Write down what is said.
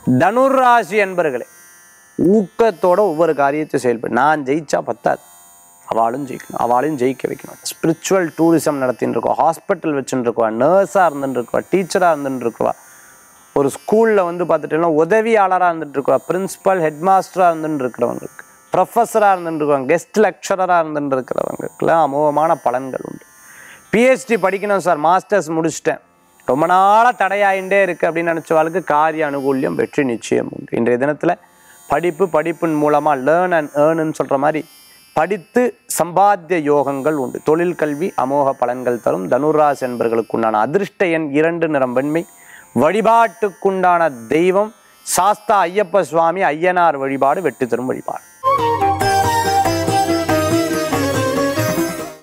தனுராசி என்பர்களே ஊக்கத்தோட ஒவ்வொரு காரியத்தை செயல்படும் நான் ஜெயிச்சா பத்தாது அவளும் ஜெயிக்கணும் அவளையும் ஜெயிக்க வைக்கணும் ஸ்பிரிச்சுவல் டூரிசம் நடத்தின்னு இருக்கோம் ஹாஸ்பிட்டல் வச்சுட்டு இருக்கோம் நர்ஸாக இருந்துட்டு இருக்கோம் டீச்சராக இருந்துட்டு இருக்கோம் ஒரு ஸ்கூலில் வந்து பார்த்துட்டீங்கன்னா உதவியாளராக இருந்துட்டு இருக்கோம் பிரின்சிபல் ஹெட் மாஸ்டராக இருந்துட்டு இருக்கிறவங்களுக்கு ப்ரொஃபஸராக இருந்துட்டு இருக்கவங்க கெஸ்ட் லெக்சரராக இருந்துட்டு இருக்கிறவங்களுக்குலாம் அமோகமான பலன்கள் உண்டு பிஹெச்டி படிக்கணும் சார் மாஸ்டர்ஸ் முடிச்சிட்டேன் ரொம்ப நாளாக தடையாயிண்டே இருக்குது அப்படின்னு நினச்சவாளுக்கு காரிய அனுகூல்யம் வெற்றி நிச்சயம் உண்டு இன்றைய தினத்தில் படிப்பு படிப்பின் மூலமாக லேர்ன் அண்ட் ஏர்ன்னு சொல்கிற மாதிரி படித்து சம்பாத்திய யோகங்கள் உண்டு தொழில் கல்வி அமோக பலன்கள் தரும் தனுராஸ் என்பர்களுக்கு உண்டான அதிர்ஷ்ட எண் இரண்டு நிறம் வெண்மை வழிபாட்டுக்குண்டான தெய்வம் சாஸ்தா ஐயப்ப சுவாமி ஐயனார் வழிபாடு வெற்றி தரும் வழிபாடு